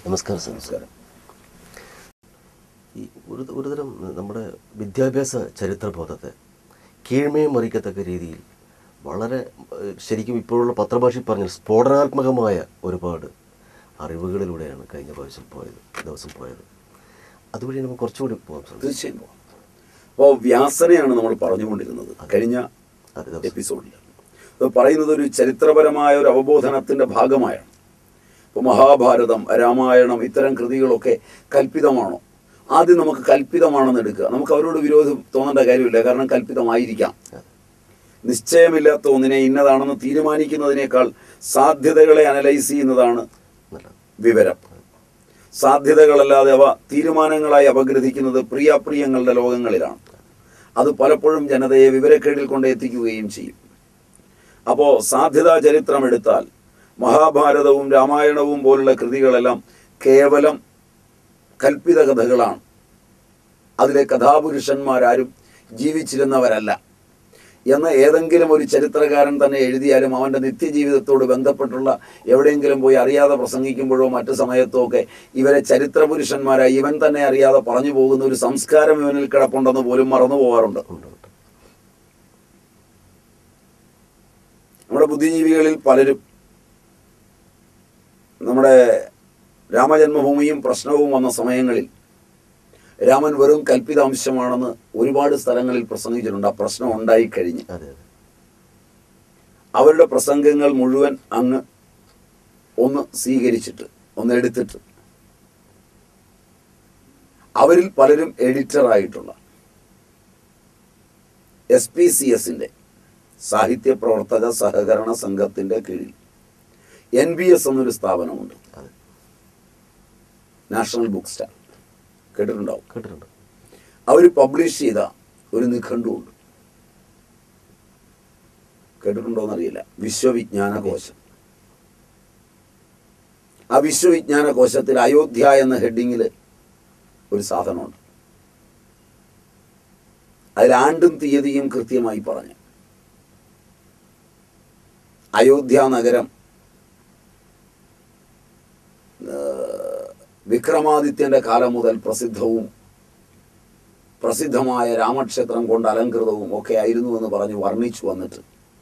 നമസ്കാരം സർ നമസ്കാരം ഈ ഒരു ഒരുതരം നമ്മുടെ വിദ്യാഭ്യാസ ചരിത്രബോധത്തെ കീഴ്മയും മറിക്കത്തക്ക രീതിയിൽ വളരെ ഏഹ്, ശരിക്കും ഇപ്പോഴുള്ള പത്രഭാഷയിൽ പറഞ്ഞാൽ സ്ഫോടനാത്മകമായ ഒരുപാട് അറിവുകളിലൂടെയാണ് കഴിഞ്ഞ പ്രാവശ്യം പോയത് ദിവസം പോയത് അതുവഴി നമുക്ക് കുറച്ചുകൂടി പോകാം സാർ തീർച്ചയായും പോകാം അപ്പോൾ വ്യാസനെയാണ് നമ്മൾ പറഞ്ഞുകൊണ്ടിരുന്നത് കഴിഞ്ഞ അതെ, ദിവസം. എപ്പിസോഡിൽ അത് പറയുന്നത് ഒരു ചരിത്രപരമായ ഒരു അവബോധനത്തിന്റെ ഭാഗമായാണ് ഇപ്പോൾ മഹാഭാരതം രാമായണം ഇത്തരം കൃതികളൊക്കെ കൽപ്പിതമാണോ ആദ്യം നമുക്ക് കൽപ്പിതമാണെന്ന് എടുക്കുക നമുക്ക് അവരോട് വിരോധം തോന്നേണ്ട കാര്യമില്ല കാരണം കൽപ്പിതമായിരിക്കാം നിശ്ചയമില്ലാത്ത ഒന്നിനെ ഇന്നതാണെന്ന് തീരുമാനിക്കുന്നതിനേക്കാൾ സാധ്യതകളെ അനലൈസ് ചെയ്യുന്നതാണ് നല്ല വിവരം സാധ്യതകളല്ലാതെ അവ തീരുമാനങ്ങളായി അപഗ്രഥിക്കുന്നത് പ്രിയാപ്രിയങ്ങളുടെ ലോകങ്ങളിലാണ് അത് പലപ്പോഴും ജനതയെ വിവരക്കേടിൽ കൊണ്ട് എത്തിക്കുകയും ചെയ്യും അപ്പോൾ സാധ്യതാ ചരിത്രം എടുത്താൽ മഹാഭാരതവും രാമായണവും പോലുള്ള കൃതികളെല്ലാം കേവലം കൽപ്പിത കഥകളാണ് അതിലെ കഥാപുരുഷന്മാരാരും ജീവിച്ചിരുന്നവരല്ല എന്ന് ഏതെങ്കിലും ഒരു ചരിത്രകാരൻ തന്നെ എഴുതിയാലും അവൻ്റെ നിത്യജീവിതത്തോട് ബന്ധപ്പെട്ടുള്ള എവിടെയെങ്കിലും പോയി അറിയാതെ പ്രസംഗിക്കുമ്പോഴോ മറ്റു സമയത്തോ ഒക്കെ ഇവരെ ചരിത്ര പുരുഷന്മാരായി ഇവൻ തന്നെ അറിയാതെ പറഞ്ഞു പോകുന്ന ഒരു സംസ്കാരം ഇവനിൽ കിടപ്പുണ്ടെന്ന് പോലും മറന്നു പോകാറുണ്ട് ഉണ്ട് ഉണ്ട് നമ്മുടെ ബുദ്ധിജീവികളിൽ പലരും നമ്മുടെ രാമജന്മഭൂമിയും പ്രശ്നവും വന്ന സമയങ്ങളിൽ രാമൻ വെറും കൽപ്പിതാംശമാണെന്ന് ഒരുപാട് സ്ഥലങ്ങളിൽ പ്രസംഗിച്ചിട്ടുണ്ട് ആ പ്രശ്നം ഉണ്ടായിക്കഴിഞ്ഞ് അതെ അതെ അവരുടെ പ്രസംഗങ്ങൾ മുഴുവൻ അങ്ങ് ഒന്ന് സ്വീകരിച്ചിട്ട് ഒന്ന് എടുത്തിട്ട് അവരിൽ പലരും എഡിറ്ററായിട്ടുള്ള എസ് പി സി എസിൻ്റെ സാഹിത്യ പ്രവർത്തക സഹകരണ സംഘത്തിൻ്റെ കീഴിൽ എൻ ബി എസ് എന്നൊരു സ്ഥാപനമുണ്ട് അതെ നാഷണൽ ബുക്ക് സ്റ്റാൾ കേട്ടിട്ടുണ്ടാവും കേട്ടിട്ടുണ്ട് അവർ പബ്ലിഷ് ചെയ്ത ഒരു നിഘണ്ടുണ്ട് കേട്ടിട്ടുണ്ടോ എന്നറിയില്ല വിശ്വവിജ്ഞാന കോശം ആ വിശ്വവിജ്ഞാന കോശത്തിൽ അയോധ്യ എന്ന ഹെഡിങ്ങിൽ ഒരു സാധനമുണ്ട് അതിൽ ആണ്ടും തീയതിയും കൃത്യമായി പറഞ്ഞു അയോധ്യ നഗരം ഏഹ്, വിക്രമാദിത്യന്റെ കാലം മുതൽ പ്രസിദ്ധവും പ്രസിദ്ധമായ രാമക്ഷേത്രം കൊണ്ട് അലങ്കൃതവും ഒക്കെ ആയിരുന്നു എന്ന് പറഞ്ഞ് വർണ്ണിച്ചു വന്നിട്ട്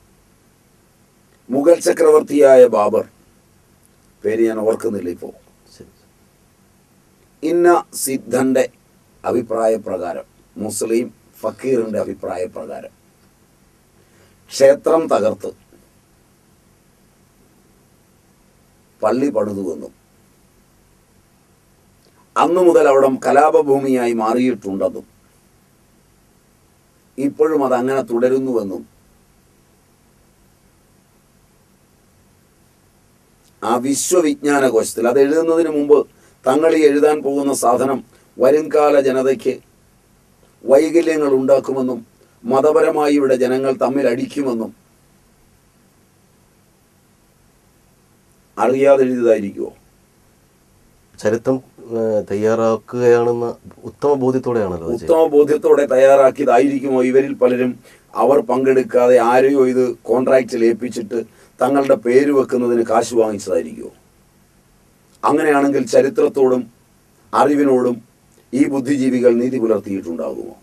മുഗൾ ചക്രവർത്തിയായ ബാബർ പേര് ഞാൻ ഓർക്കുന്നില്ല ഇപ്പോൾ ശരി ഇന്ന സിദ്ധന്റെ അഭിപ്രായ പ്രകാരം മുസ്ലിം ഫക്കീറിന്റെ അഭിപ്രായ പ്രകാരം ക്ഷേത്രം തകർത്ത് പള്ളി പണിതുവെന്നും അന്നു മുതൽ അവിടെ കലാപഭൂമിയായി മാറിയിട്ടുണ്ടെന്നും ഇപ്പോഴും അത് അങ്ങനെ തുടരുന്നുവെന്നും ആ വിശ്വവിജ്ഞാന കോശത്തിൽ അത് എഴുതുന്നതിന് മുമ്പ് തങ്ങൾ ഈ എഴുതാൻ പോകുന്ന സാധനം വരുംകാല ജനതയ്ക്ക് വൈകല്യങ്ങൾ ഉണ്ടാക്കുമെന്നും മതപരമായി ഇവിടെ ജനങ്ങൾ തമ്മിൽ അടിക്കുമെന്നും അറിയാതെ എഴുതിയതായിരിക്കുമോ ചരിത്രം ഏഹ്, തയ്യാറാക്കുകയാണെന്ന ഉത്തമ ബോധ്യത്തോടെയാണല്ലോ അത് ചെയ്യുന്നത് ഉത്തമ ബോധ്യത്തോടെ തയ്യാറാക്കിയതായിരിക്കുമോ ഇവരിൽ പലരും അവർ പങ്കെടുക്കാതെ ആരെയോ ഇത് കോൺട്രാക്റ്റിൽ ഏൽപ്പിച്ചിട്ട് തങ്ങളുടെ പേര് വെക്കുന്നതിന് കാശ് വാങ്ങിച്ചതായിരിക്കുമോ അങ്ങനെയാണെങ്കിൽ ചരിത്രത്തോടും അറിവിനോടും ഈ ബുദ്ധിജീവികൾ നീതി പുലർത്തിയിട്ടുണ്ടാകുമോ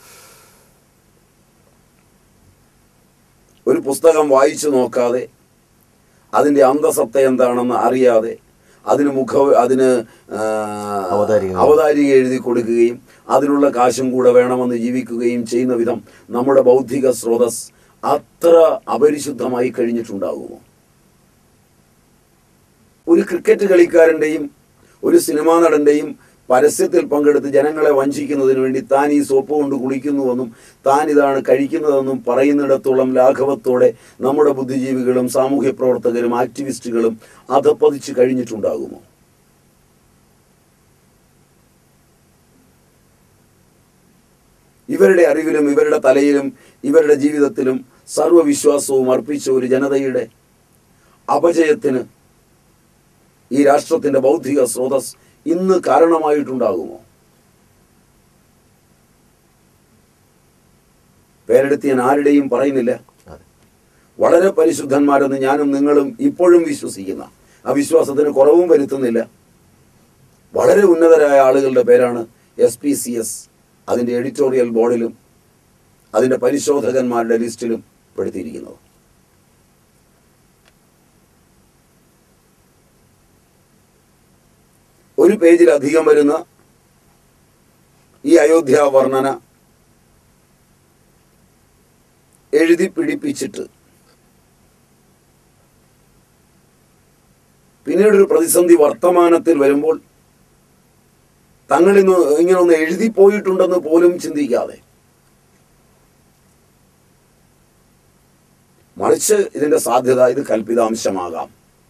ഒരു പുസ്തകം വായിച്ചു നോക്കാതെ അതിൻ്റെ അന്തസത്ത എന്താണെന്ന് അറിയാതെ അതിന് മുഖ അതിന് ആ, അവതാരിക. അവതാരിക എഴുതി കൊടുക്കുകയും അതിനുള്ള കാശും കൂടെ വേണമെന്ന് ജീവിക്കുകയും ചെയ്യുന്ന വിധം നമ്മുടെ ബൗദ്ധിക സ്രോതസ് അത്ര അപരിശുദ്ധമായി കഴിഞ്ഞിട്ടുണ്ടാകുമോ ഒരു ക്രിക്കറ്റ് കളിക്കാരൻ്റെയും ഒരു സിനിമാ നടൻ്റെയും പരസ്യത്തിൽ പങ്കെടുത്ത് ജനങ്ങളെ വഞ്ചിക്കുന്നതിന് വേണ്ടി താൻ ഈ സോപ്പ് കൊണ്ട് കുളിക്കുന്നുവെന്നും താൻ ഇതാണ് കഴിക്കുന്നതെന്നും പറയുന്നിടത്തോളം ലാഘവത്തോടെ നമ്മുടെ ബുദ്ധിജീവികളും സാമൂഹ്യ പ്രവർത്തകരും ആക്ടിവിസ്റ്റുകളും അധപ്പതിച്ച് കഴിഞ്ഞിട്ടുണ്ടാകുമോ ഇവരുടെ അറിവിലും ഇവരുടെ തലയിലും ഇവരുടെ ജീവിതത്തിലും സർവ്വവിശ്വാസവും അർപ്പിച്ച ഒരു ജനതയുടെ അപജയത്തിന് ഈ രാഷ്ട്രത്തിന്റെ ബൗദ്ധിക സ്രോതസ് ഇന്ന് കാരണമായിട്ടുണ്ടാകുമോ പേരെടുത്ത് ഞാൻ ആരുടെയും പറയുന്നില്ല അതെ വളരെ പരിശുദ്ധന്മാരെന്ന് ഞാനും നിങ്ങളും ഇപ്പോഴും വിശ്വസിക്കുന്ന ആ വിശ്വാസത്തിന് കുറവും വരുത്തുന്നില്ല വളരെ ഉന്നതരായ ആളുകളുടെ പേരാണ് എസ് പി സി എസ് അതിൻ്റെ എഡിറ്റോറിയൽ ബോർഡിലും അതിൻ്റെ പരിശോധകന്മാരുടെ ലിസ്റ്റിലും പെടുത്തിയിരിക്കുന്നത് ഒരു പേജിലധികം വരുന്ന ഈ അയോധ്യ വർണ്ണന എഴുതി പിടിപ്പിച്ചിട്ട് പിന്നീട് ഒരു പ്രതിസന്ധി വർത്തമാനത്തിൽ വരുമ്പോൾ തങ്ങൾ ഇന്ന് ഇങ്ങനെ ഒന്ന് എഴുതി പോയിട്ടുണ്ടെന്ന് പോലും ചിന്തിക്കാതെ മറിച്ച് ഇതിന്റെ സാധ്യത ഇത് കൽപ്പിതാംശമാകാം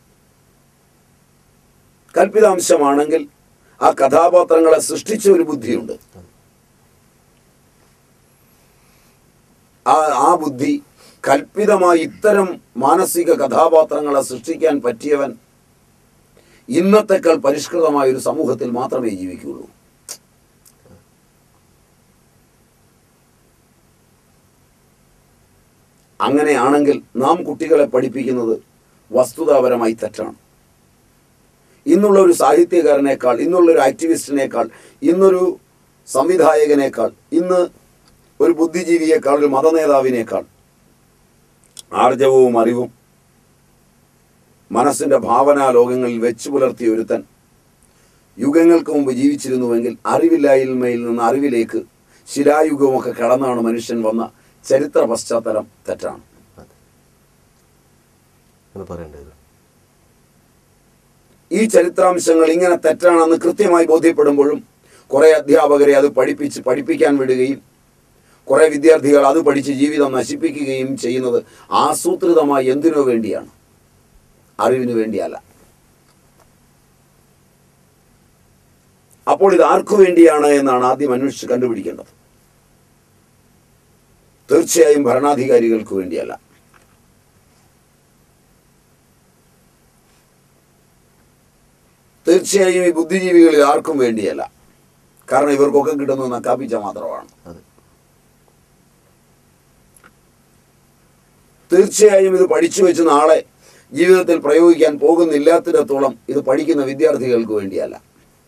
കൽപ്പിതാംശമാണെങ്കിൽ ആ കഥാപാത്രങ്ങളെ സൃഷ്ടിച്ച ഒരു ബുദ്ധിയുണ്ട് ആ ആ ബുദ്ധി കൽപ്പിതമായി ഇത്തരം മാനസിക കഥാപാത്രങ്ങളെ സൃഷ്ടിക്കാൻ പറ്റിയവൻ ഇന്നത്തെക്കാൾ പരിഷ്കൃതമായ ഒരു സമൂഹത്തിൽ മാത്രമേ ജീവിക്കുകയുള്ളൂ അങ്ങനെയാണെങ്കിൽ നാം കുട്ടികളെ പഠിപ്പിക്കുന്നത് വസ്തുതാപരമായി തെറ്റാണ് ഇന്നുള്ള ഒരു സാഹിത്യകാരനേക്കാൾ ഇന്നുള്ള ഒരു ആക്ടിവിസ്റ്റിനേക്കാൾ ഇന്നൊരു സംവിധായകനേക്കാൾ ഇന്ന് ഒരു ബുദ്ധിജീവിയേക്കാൾ ഒരു മതനേതാവിനേക്കാൾ ആർജവവും അറിവും മനസ്സിന്റെ ഭാവനാ ലോകങ്ങളിൽ വെച്ചു പുലർത്തിയ ഒരുത്തൻ യുഗങ്ങൾക്ക് മുമ്പ് ജീവിച്ചിരുന്നുവെങ്കിൽ അറിവില്ലായ്മയിൽ നിന്ന് അറിവിലേക്ക് ശിലായുഗവുമൊക്കെ കടന്നാണ് മനുഷ്യൻ വന്ന ചരിത്ര പശ്ചാത്തലം തെറ്റാണ് അതെ അങ്ങനെ പറയേണ്ടത് ഈ ചരിത്രാംശങ്ങൾ ഇങ്ങനെ തെറ്റാണെന്ന് കൃത്യമായി ബോധ്യപ്പെടുമ്പോഴും കുറെ അധ്യാപകരെ അത് പഠിപ്പിച്ച് പഠിപ്പിക്കാൻ വിടുകയും കുറെ വിദ്യാർത്ഥികൾ അത് പഠിച്ച് ജീവിതം നശിപ്പിക്കുകയും ചെയ്യുന്നത് ആസൂത്രിതമായി എന്തിനു വേണ്ടിയാണ് അറിവിന് വേണ്ടിയല്ല അപ്പോൾ ഇത് ആർക്കു വേണ്ടിയാണ് എന്നാണ് ആദ്യം അന്വേഷിച്ച് കണ്ടുപിടിക്കേണ്ടത് തീർച്ചയായും ഭരണാധികാരികൾക്ക് വേണ്ടിയല്ല തീർച്ചയായും ഈ ബുദ്ധിജീവികളിൽ ആർക്കും വേണ്ടിയല്ല കാരണം ഇവർക്കൊക്കെ കിട്ടുന്നത് നക്കാപ്പിച്ച മാത്രമാണ് അതെ തീർച്ചയായും ഇത് പഠിച്ചു വെച്ച് നാളെ ജീവിതത്തിൽ പ്രയോഗിക്കാൻ പോകുന്നില്ലാത്തിടത്തോളം ഇത് പഠിക്കുന്ന വിദ്യാർത്ഥികൾക്ക് വേണ്ടിയല്ല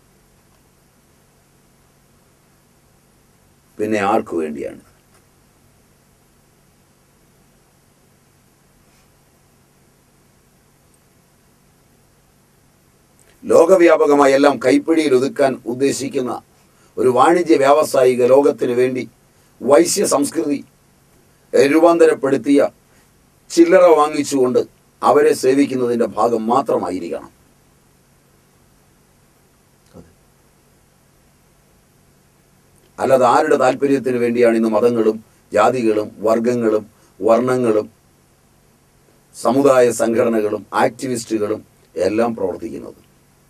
പിന്നെ ആർക്കു വേണ്ടിയാണ് ലോകവ്യാപകമായി എല്ലാം കൈപ്പിടിയിൽ ഒതുക്കാൻ ഉദ്ദേശിക്കുന്ന ഒരു വാണിജ്യ വ്യാവസായിക ലോകത്തിന് വേണ്ടി വൈശ്യ സംസ്കൃതി രൂപാന്തരപ്പെടുത്തിയ ചില്ലറ വാങ്ങിച്ചുകൊണ്ട് അവരെ സേവിക്കുന്നതിൻ്റെ ഭാഗം മാത്രമായിരിക്കണം അതെ അല്ലാതെ ആരുടെ താല്പര്യത്തിന് വേണ്ടിയാണ് ഇന്ന് മതങ്ങളും ജാതികളും വർഗങ്ങളും വർണ്ണങ്ങളും സമുദായ സംഘടനകളും ആക്ടിവിസ്റ്റുകളും എല്ലാം പ്രവർത്തിക്കുന്നത്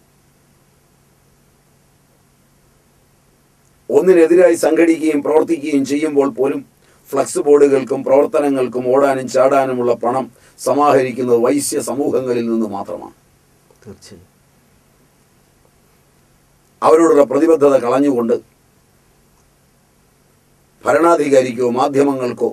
ഒന്നിനെതിരായി സംഘടിക്കുകയും പ്രവർത്തിക്കുകയും ചെയ്യുമ്പോൾ പോലും ഫ്ലക്സ് ബോർഡുകൾക്കും പ്രവർത്തനങ്ങൾക്കും ഓടാനും ചാടാനുമുള്ള പണം സമാഹരിക്കുന്നത് വൈശ്യ സമൂഹങ്ങളിൽ നിന്ന് മാത്രമാണ് തീർച്ചയായും അവരോടുള്ള പ്രതിബദ്ധത കളഞ്ഞുകൊണ്ട് ഭരണാധികാരിക്കോ മാധ്യമങ്ങൾക്കോ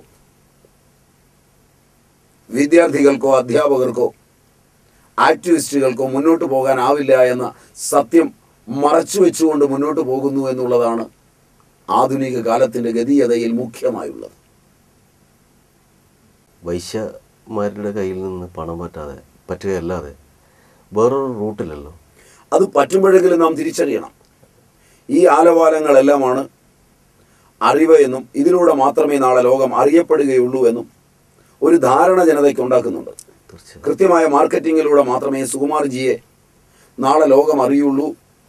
വിദ്യാർത്ഥികൾക്കോ അധ്യാപകർക്കോ ആക്ടിവിസ്റ്റുകൾക്കോ മുന്നോട്ട് പോകാനാവില്ല എന്ന സത്യം മറച്ചു വെച്ചുകൊണ്ട് മുന്നോട്ട് പോകുന്നു എന്നുള്ളതാണ് ആധുനിക കാലത്തിൻ്റെ ഗതീയതയിൽ മുഖ്യമായുള്ളത് വൈശ്യമാരുടെ കയ്യിൽ നിന്ന് പണം പറ്റാതെ പറ്റുകയല്ലാതെ വേറൊരു റൂട്ടിലല്ലോ അത് പറ്റുമ്പോഴെങ്കിലും നാം തിരിച്ചറിയണം ഈ ആലവാലങ്ങളെല്ലാമാണ് അറിവ് എന്നും ഇതിലൂടെ മാത്രമേ നാളെ ലോകം അറിയപ്പെടുകയുള്ളൂ എന്നും ഒരു ധാരണ ജനതയ്ക്ക് ഉണ്ടാക്കുന്നുണ്ട് തീർച്ചയായും കൃത്യമായ മാർക്കറ്റിങ്ങിലൂടെ മാത്രമേ സുകുമാർജിയെ നാളെ ലോകം അറിയുള്ളൂ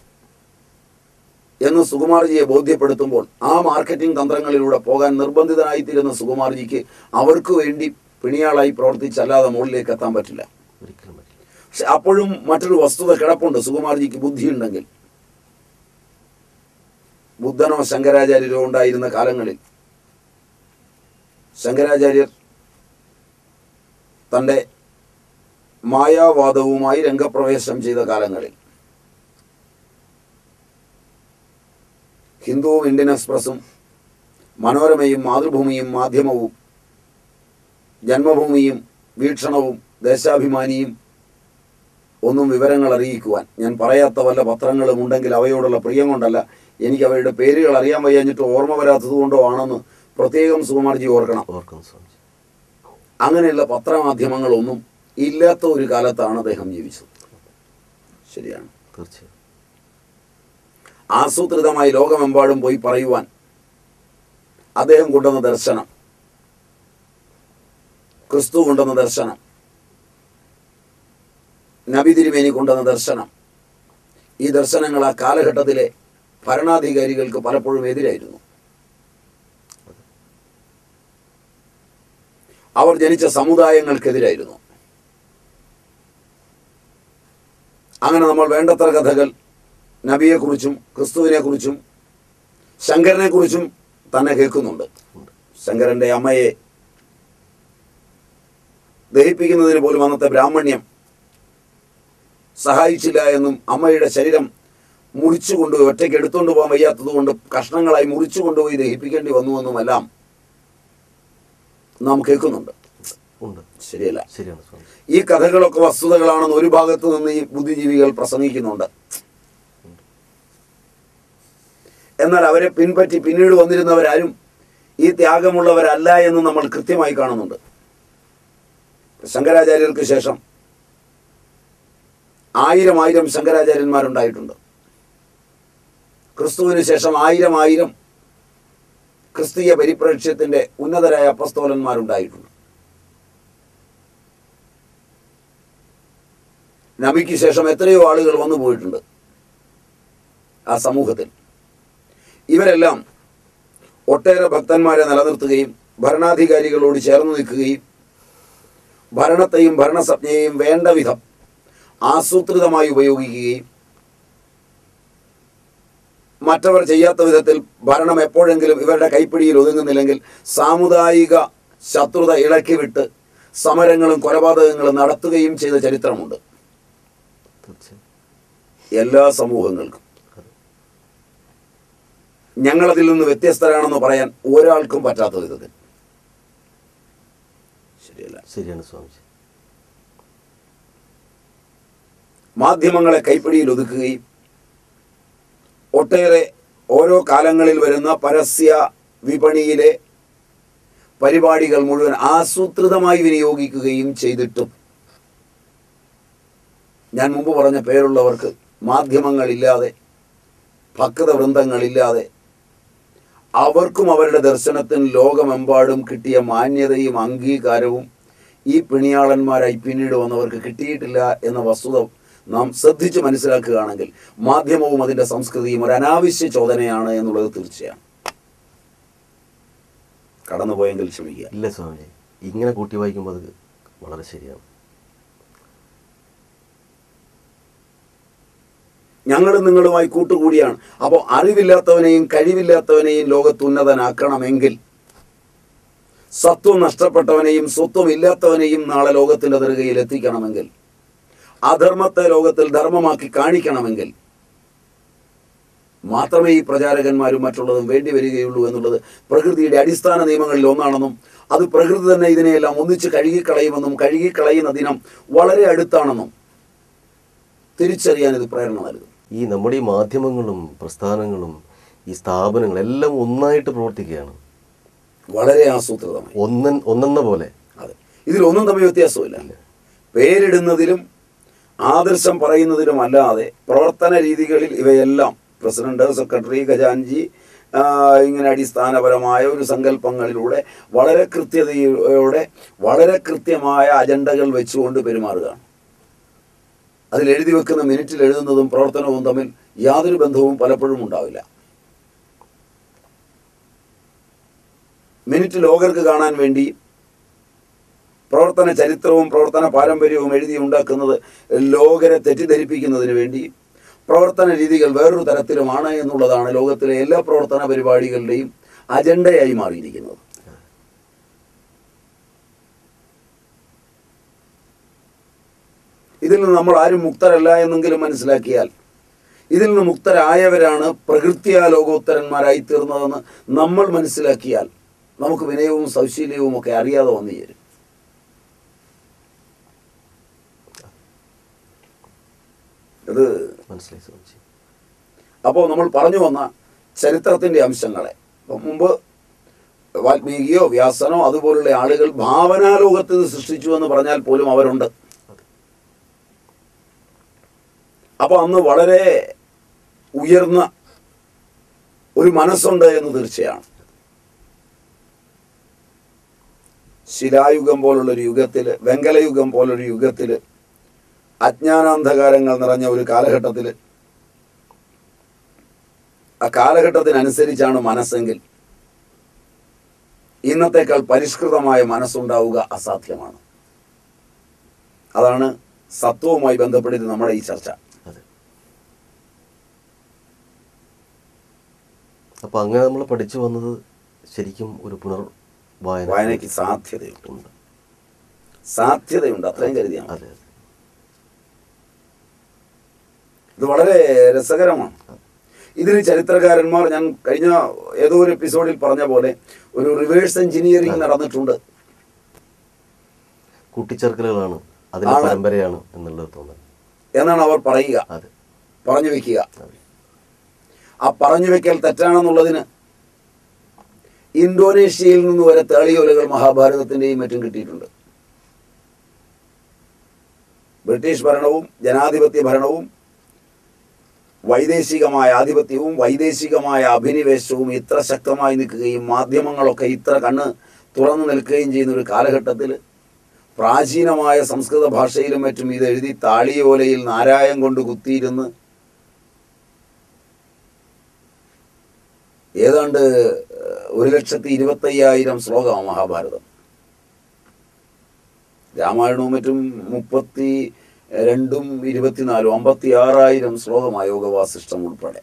എന്ന് സുകുമാർജിയെ ബോധ്യപ്പെടുത്തുമ്പോൾ ആ മാർക്കറ്റിംഗ് തന്ത്രങ്ങളിലൂടെ പോകാൻ നിർബന്ധിതനായിത്തീരുന്ന സുകുമാർജിക്ക് അവർക്ക് വേണ്ടി പിണിയാളായി പ്രവർത്തിച്ചല്ലാതെ മുകളിലേക്ക് എത്താൻ പറ്റില്ല ഒരിക്കലും പറ്റില്ല പക്ഷെ അപ്പോഴും മറ്റൊരു വസ്തുത കിടപ്പുണ്ട് സുകുമാർജിക്ക് ബുദ്ധിയുണ്ടെങ്കിൽ ബുദ്ധനോ ശങ്കരാചാര്യരോ ഉണ്ടായിരുന്ന കാലങ്ങളിൽ ശങ്കരാചാര്യർ തൻ്റെ മായാവാദവുമായി രംഗപ്രവേശം ചെയ്ത കാലങ്ങളിൽ ഹിന്ദുവും ഇന്ത്യൻ എക്സ്പ്രസും മനോരമയും മാതൃഭൂമിയും മാധ്യമവും ജന്മഭൂമിയും വീക്ഷണവും ദേശാഭിമാനിയും ഒന്നും വിവരങ്ങൾ അറിയിക്കുവാൻ ഞാൻ പറയാത്ത വല്ല പത്രങ്ങളും ഉണ്ടെങ്കിൽ അവയോടുള്ള പ്രിയം കൊണ്ടല്ല എനിക്ക് അവയുടെ പേരുകൾ അറിയാൻ വയ്യാഞ്ഞിട്ട് ഓർമ്മ വരാത്തത് കൊണ്ടോ ആണെന്ന് പ്രത്യേകം സുകുമാർജി ഓർക്കണം ഓർക്കുന്നു സ്വാമിജി അങ്ങനെയുള്ള പത്രമാധ്യമങ്ങളൊന്നും ഇല്ലാത്ത ഒരു കാലത്താണ് അദ്ദേഹം ജീവിച്ചത് ശരിയാണ് തീർച്ചയായും ആസൂത്രിതമായി ലോകമെമ്പാടും പോയി പറയുവാൻ അദ്ദേഹം കൊണ്ടുവന്ന ദർശനം ക്രിസ്തു കൊണ്ടുവന്ന ദർശനം നബി തിരുമേനി കൊണ്ടുവന്ന ദർശനം ഈ ദർശനങ്ങൾ ആ കാലഘട്ടത്തിലെ ഭരണാധികാരികൾക്ക് പലപ്പോഴും എതിരായിരുന്നു അവർ ജനിച്ച സമുദായങ്ങൾക്കെതിരായിരുന്നു അങ്ങനെ നമ്മൾ വേണ്ടത്ര കഥകൾ നബിയെക്കുറിച്ചും ക്രിസ്തുവിനെക്കുറിച്ചും ശങ്കരനെക്കുറിച്ചും തന്നെ കേൾക്കുന്നുണ്ട് ശങ്കരന്റെ അമ്മയെ ദഹിപ്പിക്കുന്നതിന് പോലും അന്നത്തെ ബ്രാഹ്മണ്യം സഹായിച്ചില്ല എന്നും അമ്മയുടെ ശരീരം മുറിച്ചു കൊണ്ടുപോയി ഒറ്റയ്ക്ക് എടുത്തുകൊണ്ട് പോകാൻ വയ്യാത്തത് കൊണ്ട് കഷ്ണങ്ങളായി മുറിച്ചു കൊണ്ടുപോയി ദഹിപ്പിക്കേണ്ടി വന്നുവെന്നുമെല്ലാം നാം കേൾക്കുന്നുണ്ട് ഉണ്ട് ശരിയല്ല ശരിയാണ് സ്വാമി ഈ കഥകളൊക്കെ വസ്തുതകളാണെന്ന് ഒരു ഭാഗത്ത് നിന്ന് ഈ ബുദ്ധിജീവികൾ പ്രസംഗിക്കുന്നുണ്ട് എന്നാൽ അവരെ പിൻപറ്റി പിന്നീട് വന്നിരുന്നവരാരും ഈ ത്യാഗമുള്ളവരല്ല എന്ന് നമ്മൾ കൃത്യമായി കാണുന്നുണ്ട് ശങ്കരാചാര്യർക്ക് ശേഷം ആയിരം ആയിരം ശങ്കരാചാര്യന്മാരുണ്ടായിട്ടുണ്ട് ക്രിസ്തുവിന് ശേഷം ആയിരം ആയിരം ക്രിസ്തീയ പരിപ്രേക്ഷ്യത്തിന്റെ ഉന്നതരായ അപ്പസ്തോലന്മാരുണ്ടായിട്ടുണ്ട് നബിക്ക് ശേഷം എത്രയോ ആളുകൾ വന്നു പോയിട്ടുണ്ട് ആ സമൂഹത്തിൽ ഇവരെല്ലാം ഒട്ടേറെ ഭക്തന്മാരെ നിലനിർത്തുകയും ഭരണാധികാരികളോട് ചേർന്ന് നിൽക്കുകയും ഭരണത്തെയും ഭരണസജ്ഞയെയും വേണ്ട വിധം ആസൂത്രിതമായി ഉപയോഗിക്കുകയും മറ്റവർ ചെയ്യാത്ത വിധത്തിൽ ഭരണം എപ്പോഴെങ്കിലും ഇവരുടെ കൈപ്പിടിയിൽ ഒതുങ്ങുന്നില്ലെങ്കിൽ സാമുദായിക ശത്രുത ഇളക്കിവിട്ട് സമരങ്ങളും കൊലപാതകങ്ങളും നടത്തുകയും ചെയ്ത ചരിത്രമുണ്ട് തീർച്ചയായും എല്ലാ സമൂഹങ്ങൾക്കും ഞങ്ങളതിൽ നിന്ന് വ്യത്യസ്തരാണെന്ന് പറയാൻ ഒരാൾക്കും പറ്റാത്ത വിധത്തിൽ ശരിയല്ല ശരിയാണ് സ്വാമിജി മാധ്യമങ്ങളെ കൈപ്പിടിയിൽ ഒതുക്കുകയും ഒട്ടേറെ ഓരോ കാലങ്ങളിൽ വരുന്ന പരസ്യ വിപണിയിലെ പരിപാടികൾ മുഴുവൻ ആസൂത്രിതമായി വിനിയോഗിക്കുകയും ചെയ്തിട്ടും ഞാൻ മുമ്പ് പറഞ്ഞ പേരുള്ളവർക്ക് മാധ്യമങ്ങളില്ലാതെ ഭക്ത വൃന്ദങ്ങളില്ലാതെ അവർക്കും അവരുടെ ദർശനത്തിന് ലോകമെമ്പാടും കിട്ടിയ മാന്യതയും അംഗീകാരവും ഈ പിണിയാളന്മാരായി പിന്നീട് വന്നവർക്ക് കിട്ടിയിട്ടില്ല എന്ന വസ്തുത നാം ശ്രദ്ധിച്ച് മനസ്സിലാക്കുകയാണെങ്കിൽ മാധ്യമവും അതിൻ്റെ സംസ്കൃതിയും ഒരു അനാവശ്യ ചോദനയാണ് എന്നുള്ളത് തീർച്ചയാണ് കടന്നുപോയെങ്കിൽ ക്ഷമിക്കുക ഇല്ല സ്വാമിജി ഇങ്ങനെ കൂട്ടി വായിക്കുമ്പോൾ അത് വളരെ ശരിയാണ് ഞങ്ങളും നിങ്ങളുമായി കൂട്ടുകൂടിയാണ് അപ്പോൾ അറിവില്ലാത്തവനെയും കഴിവില്ലാത്തവനെയും ലോകത്ത് ഉന്നതനാക്കണമെങ്കിൽ സത്വം നഷ്ടപ്പെട്ടവനെയും സ്വത്വം ഇല്ലാത്തവനെയും നാളെ ലോകത്തിൻ്റെ നെറുകയിൽ എത്തിക്കണമെങ്കിൽ അധർമ്മത്തെ ലോകത്തിൽ ധർമ്മമാക്കി കാണിക്കണമെങ്കിൽ മാത്രമേ ഈ പ്രചാരകന്മാരും മറ്റുള്ളതും വേണ്ടി വരികയുള്ളൂ എന്നുള്ളത് പ്രകൃതിയുടെ അടിസ്ഥാന നിയമങ്ങളിൽ ഒന്നാണെന്നും അത് പ്രകൃതി തന്നെ ഇതിനെയെല്ലാം ഒന്നിച്ച് കഴുകിക്കളയുമെന്നും കഴുകിക്കളയുന്ന ദിനം വളരെ അടുത്താണെന്നും തിരിച്ചറിയാൻ ഇത് പ്രേരണ നൽകും ഈ നമ്മുടെ ഈ മാധ്യമങ്ങളും പ്രസ്ഥാനങ്ങളും ഈ സ്ഥാപനങ്ങളും എല്ലാം ഒന്നായിട്ട് പ്രവർത്തിക്കുകയാണ് വളരെ ആസൂത്രിതമായി ഒന്നൻ ഒന്നെന്ന പോലെ അതെ ഇതിലൊന്നും തമ്മിൽ വ്യത്യാസമില്ല പേരിടുന്നതിലും ആദർശം പറയുന്നതിലും അല്ലാതെ പ്രവർത്തന രീതികളിൽ ഇവയെല്ലാം പ്രസിഡന്റ് സെക്രട്ടറി ഖജാൻജി ആ, ഇങ്ങനെ അടിസ്ഥാനപരമായ ഒരു സങ്കല്പങ്ങളിലൂടെ വളരെ കൃത്യതയോടെ വളരെ കൃത്യമായ അജണ്ടകൾ വെച്ചുകൊണ്ട് പെരുമാറുകയാണ് അതിൽ എഴുതി വെക്കുന്ന മിനിറ്റിൽ എഴുതുന്നതും പ്രവർത്തനവും തമ്മിൽ യാതൊരു ബന്ധവും പലപ്പോഴും ഉണ്ടാവില്ല മിനിറ്റ് ലോകർക്ക് കാണാൻ വേണ്ടി പ്രവർത്തന ചരിത്രവും പ്രവർത്തന പാരമ്പര്യവും എഴുതി ഉണ്ടാക്കുന്നത് ലോകരെ തെറ്റിദ്ധരിപ്പിക്കുന്നതിന് വേണ്ടി പ്രവർത്തന രീതികൾ വേറൊരു തരത്തിലുമാണ് എന്നുള്ളതാണ് ലോകത്തിലെ എല്ലാ പ്രവർത്തന പരിപാടികളുടെയും അജണ്ടയായി മാറിയിരിക്കുന്നത് ഇതിൽ നിന്ന് നമ്മൾ ആരും മുക്തരല്ല എന്നെങ്കിലും മനസ്സിലാക്കിയാൽ ഇതിൽ നിന്ന് മുക്തരായവരാണ് പ്രകൃത്യാ ലോകോത്തരന്മാരായി തീർന്നതെന്ന് നമ്മൾ മനസ്സിലാക്കിയാൽ നമുക്ക് വിനയവും സൗശീല്യവും ഒക്കെ അറിയാതെ വന്നു ചേരും ഇത് മനസ്സിലായി സ്വാമിജി അപ്പോൾ നമ്മൾ പറഞ്ഞു വന്ന ചരിത്രത്തിൻ്റെ അംശങ്ങളെ ഇപ്പം മുമ്പ് വാൽമീകിയോ വ്യാസനോ അതുപോലുള്ള ആളുകൾ ഭാവനാലോകത്ത് ഇത് സൃഷ്ടിച്ചു എന്ന് പറഞ്ഞാൽ പോലും അവരുണ്ട് അപ്പോൾ അന്ന് വളരെ ഉയർന്ന ഒരു മനസ്സുണ്ട് എന്ന് തീർച്ചയാണ് ശിലായുഗം പോലുള്ളൊരു യുഗത്തിൽ വെങ്കലയുഗം പോലൊരു യുഗത്തിൽ അജ്ഞാനാന്ധകാരങ്ങൾ നിറഞ്ഞ ഒരു കാലഘട്ടത്തിൽ ആ കാലഘട്ടത്തിനനുസരിച്ചാണ് മനസ്സെങ്കിൽ ഇന്നത്തേക്കാൾ പരിഷ്കൃതമായ മനസ്സുണ്ടാവുക അസാധ്യമാണ് അതാണ് സത്വവുമായി ബന്ധപ്പെടുത്തി നമ്മുടെ ഈ ചർച്ച അതെ അപ്പോൾ അങ്ങനെ നമ്മൾ പഠിച്ചു വന്നത് ശരിക്കും ഒരു പുനർ വായന വായനയ്ക്ക് സാധ്യതയുണ്ട് ഉണ്ട് സാധ്യതയുണ്ട് അത്രയും കരുതിയാണ് അതെ അതെ ഇത് വളരെ രസകരമാണ് ഇതിന് ചരിത്രകാരന്മാർ ഞാൻ കഴിഞ്ഞ ഏതോ ഒരു എപ്പിസോഡിൽ പറഞ്ഞ പോലെ ഒരു റിവേഴ്സ് എഞ്ചിനീയറിംഗ് നടന്നിട്ടുണ്ട് കൂട്ടിച്ചേർക്കലുകളാണ് അതിന്റെ ആണ്. പരമ്പരയാണ് എന്നുള്ളത് തോന്നുന്നത് എന്നാണ് അവർ പറയുക അതെ പറഞ്ഞു വെക്കുക അതെ ആ പറഞ്ഞു വെക്കൽ തെറ്റാണെന്നുള്ളതിന് ഇന്തോനേഷ്യയിൽ നിന്ന് വരെ തേളിയോലകൾ മഹാഭാരതത്തിന്റെയും മറ്റും കിട്ടിയിട്ടുണ്ട് ബ്രിട്ടീഷ് ഭരണവും ജനാധിപത്യ ഭരണവും വൈദേശികമായ ആധിപത്യവും വൈദേശികമായ അഭിനിവേശവും ഇത്ര ശക്തമായി നിൽക്കുകയും മാധ്യമങ്ങളൊക്കെ ഇത്ര കണ്ണ് തുറന്നു നിൽക്കുകയും ചെയ്യുന്ന ഒരു കാലഘട്ടത്തിൽ പ്രാചീനമായ സംസ്കൃത ഭാഷയിലും മറ്റും ഇത് എഴുതി താളിയോലയിൽ നാരായം കൊണ്ട് കുത്തിയിരുന്ന് ഏതാണ്ട് ഒരു ലക്ഷത്തി ഇരുപത്തയ്യായിരം ശ്ലോകമാണ് മഹാഭാരതം രാമായണവും മറ്റും മുപ്പത്തി രണ്ടും ഇരുപത്തിനാലും അമ്പത്തി ആറായിരം ശ്ലോകമായ യോഗവാസിഷ്ടം ഉൾപ്പെടെ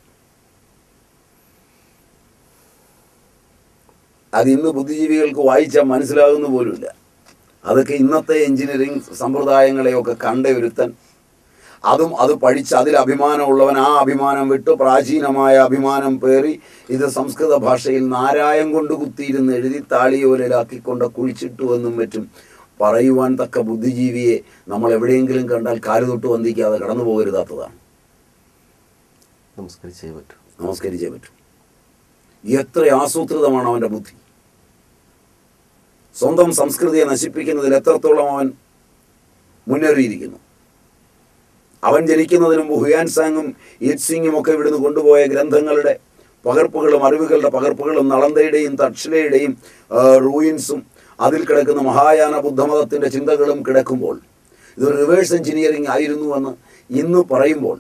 അത് ഇന്ന് ബുദ്ധിജീവികൾക്ക് വായിച്ചാൽ മനസ്സിലാകുന്ന പോലുമില്ല അതൊക്കെ ഇന്നത്തെ എഞ്ചിനീയറിംഗ് സമ്പ്രദായങ്ങളെയൊക്കെ കണ്ട ഒരുത്തൻ അതും അത് പഠിച്ച് അതിൽ അഭിമാനമുള്ളവൻ ആ അഭിമാനം വിട്ട് പ്രാചീനമായ അഭിമാനം പേറി ഇത് സംസ്കൃത ഭാഷയിൽ നാരായം കൊണ്ട് കുത്തിയിരുന്ന് എഴുതി താളിയോലിലാക്കിക്കൊണ്ട് കുഴിച്ചിട്ടു എന്നും മറ്റും പറയുവാൻ തക്ക ബുദ്ധിജീവിയെ നമ്മൾ എവിടെയെങ്കിലും കണ്ടാൽ കാലുതൊട്ട് വന്ദിക്കാതെ കടന്നു പോകരുതാത്തതാണ് നമസ്കരിച്ചേ പറ്റൂ നമസ്കരിച്ചേ പറ്റൂ എത്ര ആസൂത്രിതമാണ് അവൻ്റെ ബുദ്ധി സ്വന്തം സംസ്കൃതിയെ നശിപ്പിക്കുന്നതിൽ എത്രത്തോളം അവൻ മുന്നേറിയിരിക്കുന്നു അവൻ ജനിക്കുന്നതിന് മുമ്പ് ഹുയാൻ സാങ്ങും ഈറ്റ് സിംഗും ഒക്കെ ഇവിടുന്ന് കൊണ്ടുപോയ ഗ്രന്ഥങ്ങളുടെ പകർപ്പുകളും അറിവുകളുടെ പകർപ്പുകളും നളന്തയുടെയും തക്ഷലയുടെയും റൂയിൻസും അതിൽ കിടക്കുന്ന മഹായാന ബുദ്ധമതത്തിൻ്റെ ചിന്തകളും കിടക്കുമ്പോൾ ഇതൊരു റിവേഴ്സ് എഞ്ചിനീയറിംഗ് ആയിരുന്നു എന്ന് ഇന്ന് പറയുമ്പോൾ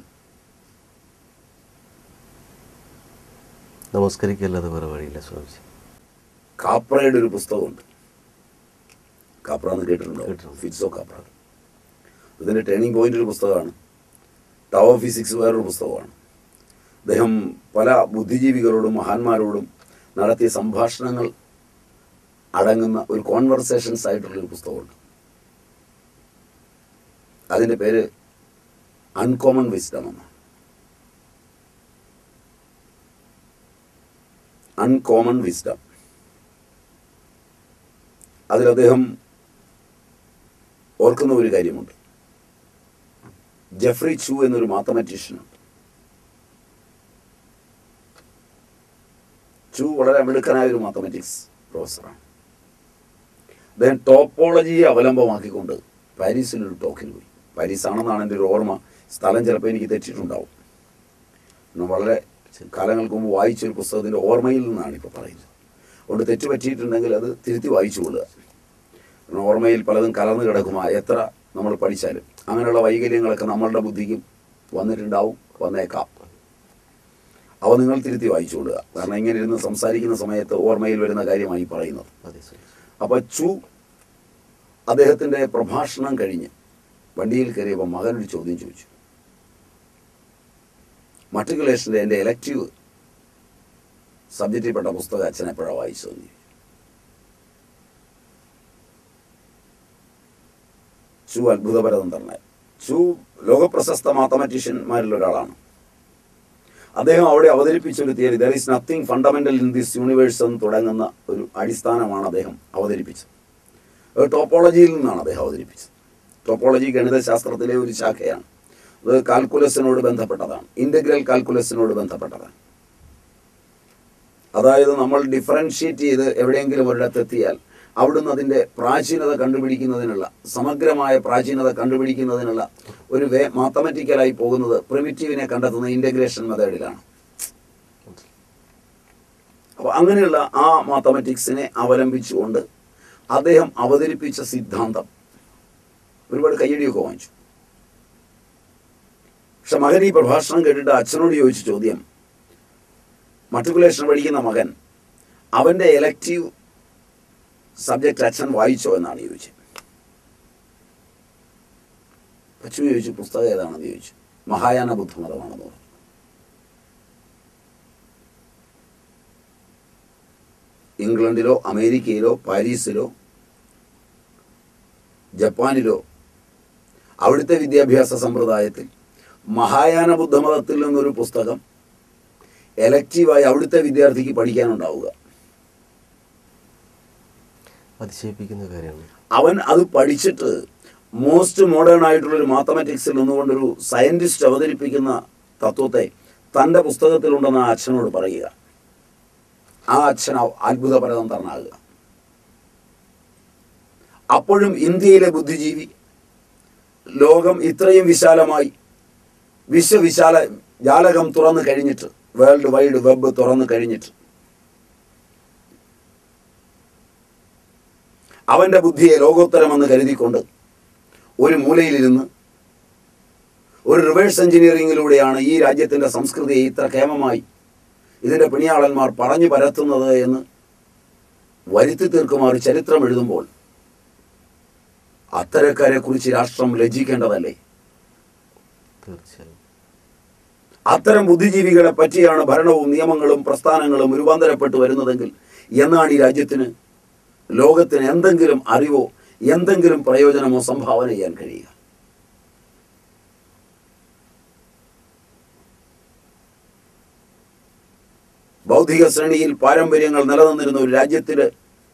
നമസ്കരിക്കല്ലാതെ വേറെ വഴിയില്ല സ്വാമിജി കാപ്രയുടെ ഒരു പുസ്തകമുണ്ട് കാപ്ര എന്ന് കേട്ടിട്ടുണ്ടോ കേട്ടിട്ടുണ്ട്. ഫിറ്റ്സോ കാപ്ര ഇതിൻ്റെ ടേണിംഗ് പോയിന്റ് ഒരു പുസ്തകമാണ് ടവർ ഫിസിക്സ് വേറൊരു പുസ്തകമാണ് അദ്ദേഹം പല ബുദ്ധിജീവികളോടും മഹാന്മാരോടും നടത്തിയ സംഭാഷണങ്ങൾ അടങ്ങുന്ന ഒരു കോൺവെർസേഷൻസ് ആയിട്ടുള്ളൊരു പുസ്തകമുണ്ട് അതിൻ്റെ പേര് അൺകോമൺ വിസ്ഡം എന്നാണ് അൺകോമൺ വിസ്ഡം അതിൽ അദ്ദേഹം ഓർക്കുന്ന ഒരു കാര്യമുണ്ട് ജെഫ്രി ചു എന്നൊരു മാത്തമാറ്റീഷ്യനുണ്ട് ചു വളരെ മിടുക്കനായ ഒരു മാത്തമാറ്റിക്സ് പ്രൊഫസറാണ് അദ്ദേഹം ടോപ്പോളജിയെ അവലംബമാക്കിക്കൊണ്ട് പാരീസിലൊരു ടോക്കിന് പോയി പാരീസ് ആണെന്നാണ് എൻ്റെ ഒരു ഓർമ്മ സ്ഥലം ചിലപ്പോൾ എനിക്ക് തെറ്റിയിട്ടുണ്ടാവും ഞാൻ വളരെ കാലങ്ങൾക്ക് മുമ്പ് വായിച്ചൊരു പുസ്തകത്തിൻ്റെ ഓർമ്മയിൽ നിന്നാണ് ഇപ്പോൾ പറയുന്നത് അതുകൊണ്ട് തെറ്റ് പറ്റിയിട്ടുണ്ടെങ്കിൽ അത് തിരുത്തി വായിച്ചു കൊള്ളുക കാരണം ഓർമ്മയിൽ പലതും കലർന്നു കിടക്കും ആ എത്ര നമ്മൾ പഠിച്ചാലും അങ്ങനെയുള്ള വൈകല്യങ്ങളൊക്കെ നമ്മളുടെ ബുദ്ധിക്കും വന്നിട്ടുണ്ടാവും വന്നേക്കാം അവ നിങ്ങൾ തിരുത്തി വായിച്ചു കൊള്ളുക കാരണം ഇങ്ങനെ ഇരുന്ന് സംസാരിക്കുന്ന സമയത്ത് ഓർമ്മയിൽ വരുന്ന കാര്യമായി പറയുന്നത് അതെ സ്വാമിജി അപ്പോൾ ചു അദ്ദേഹത്തിൻ്റെ പ്രഭാഷണം കഴിഞ്ഞ് വണ്ടിയിൽ കയറിയപ്പോൾ മകനൊരു ചോദ്യം ചോദിച്ചു മട്രിക്കുലേഷൻ്റെ എൻ്റെ എലക്റ്റീവ് സബ്ജക്റ്റിൽപ്പെട്ട പുസ്തകം അച്ഛൻ എപ്പോഴാണ് വായിച്ചതെന്ന് ചോദിച്ചു ചു അത്ഭുതപരതം തന്നെ ചു ലോകപ്രശസ്ത മാത്തമാറ്റീഷ്യന്മാരിൽ ഒരാളാണ് അദ്ദേഹം അവിടെ അവതരിപ്പിച്ച ഒരു theory there is nothing fundamental in this universe എന്ന് തുടങ്ങുന്ന ഒരു അടിസ്ഥാനമാണ് അദ്ദേഹം അവതരിപ്പിച്ചത് ഒരു ടോപ്പോളജിയിൽ നിന്നാണ് അദ്ദേഹം അവതരിപ്പിച്ചത് ടോപ്പോളജി ഗണിതശാസ്ത്രത്തിലെ ഒരു ശാഖയാണ് അത് കാൽക്കുലസിനോട് ബന്ധപ്പെട്ടതാണ് ഇൻ്റഗ്രൽ കാൽക്കുലസിനോട് ബന്ധപ്പെട്ടതാണ് അതായത് നമ്മൾ ഡിഫറൻഷിയേറ്റ് ചെയ്ത് എവിടെയെങ്കിലും ഒരിടത്തെത്തിയാൽ അവിടുന്ന് അതിൻ്റെ പ്രാചീനത കണ്ടുപിടിക്കുന്നതിനുള്ള സമഗ്രമായ പ്രാചീനത കണ്ടുപിടിക്കുന്നതിനുള്ള ഒരു വേ മാത്തമാറ്റിക്കലായി പോകുന്നത് പ്രിമിറ്റീവിനെ കണ്ടെത്തുന്ന ഇൻ്റഗ്രേഷൻ മെത്തേഡിലാണ് അപ്പോൾ അങ്ങനെയുള്ള ആ മാത്തമാറ്റിക്സിനെ അവലംബിച്ചുകൊണ്ട് അദ്ദേഹം അവതരിപ്പിച്ച സിദ്ധാന്തം ഒരുപാട് കയ്യടിയൊക്കെ വാങ്ങിച്ചു പക്ഷെ മകൻ ഈ പ്രഭാഷണം കേട്ടിട്ട് അച്ഛനോട് ചോദിച്ച ചോദ്യം മട്രിക്കുലേഷൻ പഠിക്കുന്ന മകൻ അവൻ്റെ എലക്റ്റീവ് സബ്ജക്റ്റ് അച്ഛൻ വായിച്ചോ എന്നാണ് ചോദിച്ചത് അച്ഛൻ ചോദിച്ചു പുസ്തകം ഏതാണെന്ന് ചോദിച്ചു മഹായാന ബുദ്ധമതമാണെന്ന് പറഞ്ഞു ഇംഗ്ലണ്ടിലോ അമേരിക്കയിലോ പാരീസിലോ ജപ്പാനിലോ അവിടുത്തെ വിദ്യാഭ്യാസ സമ്പ്രദായത്തിൽ മഹായാന ബുദ്ധമതത്തിൽ നിന്നൊരു പുസ്തകം എലക്റ്റീവായി അവിടുത്തെ വിദ്യാർത്ഥിക്ക് പഠിക്കാനുണ്ടാവുക അതിശയിപ്പിക്കുന്ന കാര്യമാണ് അവൻ അത് പഠിച്ചിട്ട് മോസ്റ്റ് മോഡേൺ ആയിട്ടുള്ളൊരു മാത്തമാറ്റിക്സിൽ നിന്നുകൊണ്ടൊരു സയന്റിസ്റ്റ് അവതരിപ്പിക്കുന്ന തത്വത്തെ തൻ്റെ പുസ്തകത്തിലുണ്ടെന്ന് ആ അച്ഛനോട് പറയുക ആ അച്ഛൻ അ- അത്ഭുതപരതം തരണാകുക അപ്പോഴും ഇന്ത്യയിലെ ബുദ്ധിജീവി ലോകം ഇത്രയും വിശാലമായി വിശ്വവിശാല ജാലകം തുറന്നു കഴിഞ്ഞിട്ട് വേൾഡ് വൈഡ് വെബ് തുറന്നു കഴിഞ്ഞിട്ട് അവന്റെ ബുദ്ധിയെ ലോകോത്തരമെന്ന് കരുതിക്കൊണ്ട് ഒരു മൂലയിലിരുന്ന് ഒരു റിവേഴ്സ് എഞ്ചിനീയറിംഗിലൂടെയാണ് ഈ രാജ്യത്തിന്റെ സംസ്കൃതിയെ ഇത്ര കേമമായി ഇതിന്റെ പിണിയാളന്മാർ പറഞ്ഞു പരത്തുന്നത് എന്ന് വരുത്തി തീർക്കുമാർ ചരിത്രം എഴുതുമ്പോൾ അത്തരക്കാരെ കുറിച്ച് രാഷ്ട്രം ലജ്ജിക്കേണ്ടതല്ലേ തീർച്ചയായും അത്തരം ബുദ്ധിജീവികളെ പറ്റിയാണ് ഭരണവും നിയമങ്ങളും പ്രസ്ഥാനങ്ങളും രൂപാന്തരപ്പെട്ടു വരുന്നതെങ്കിൽ എന്നാണ് ഈ രാജ്യത്തിന് ലോകത്തിന് എന്തെങ്കിലും അറിവോ എന്തെങ്കിലും പ്രയോജനമോ സംഭാവന ചെയ്യാൻ കഴിയുക ബൗദ്ധിക ശ്രേണിയിൽ പാരമ്പര്യങ്ങൾ നിലനിന്നിരുന്ന ഒരു രാജ്യത്തില്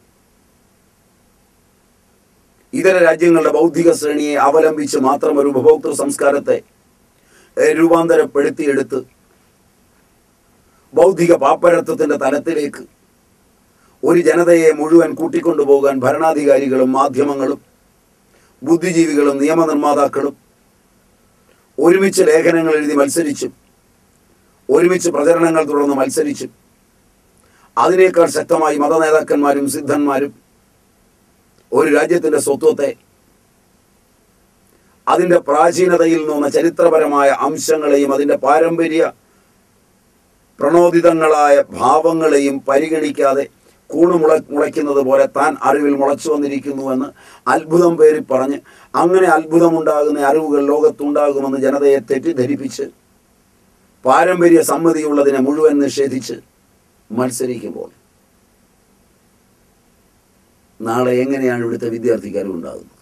ഇതര രാജ്യങ്ങളുടെ ബൗദ്ധിക ശ്രേണിയെ അവലംബിച്ച് മാത്രം ഒരു ഉപഭോക്തൃ സംസ്കാരത്തെ ഏഹ്, രൂപാന്തരപ്പെടുത്തിയെടുത്ത് ബൗദ്ധിക പാപ്പരത്വത്തിന്റെ തലത്തിലേക്ക് ഒരു ജനതയെ മുഴുവൻ കൂട്ടിക്കൊണ്ടുപോകാൻ ഭരണാധികാരികളും മാധ്യമങ്ങളും ബുദ്ധിജീവികളും നിയമനിർമ്മാതാക്കളും ഒരുമിച്ച് ലേഖനങ്ങൾ എഴുതി മത്സരിച്ചും ഒരുമിച്ച് പ്രചരണങ്ങൾ തുടർന്ന് മത്സരിച്ചും അതിനേക്കാൾ ശക്തമായി മതനേതാക്കന്മാരും സിദ്ധന്മാരും ഒരു രാജ്യത്തിന്റെ സ്വത്വത്തെ അതിന്റെ പ്രാചീനതയിൽ നിന്ന ചരിത്രപരമായ അംശങ്ങളെയും അതിന്റെ പാരമ്പര്യ പ്രണോദിതങ്ങളായ ഭാവങ്ങളെയും പരിഗണിക്കാതെ കൂണ് മുള മുളയ്ക്കുന്നത് പോലെ താൻ അറിവിൽ മുളച്ചു വന്നിരിക്കുന്നുവെന്ന് അത്ഭുതം പേരി പറഞ്ഞ് അങ്ങനെ അത്ഭുതമുണ്ടാകുന്ന അറിവുകൾ ലോകത്തുണ്ടാകുമെന്ന് ജനതയെ തെറ്റിദ്ധരിപ്പിച്ച് പാരമ്പര്യ സമ്മതിയുള്ളതിനെ മുഴുവൻ നിഷേധിച്ച് മത്സരിക്കുമ്പോൾ നാളെ എങ്ങനെയാണ് ഇവിടുത്തെ വിദ്യാർത്ഥിക്ക് അറിവുണ്ടാകുന്നത്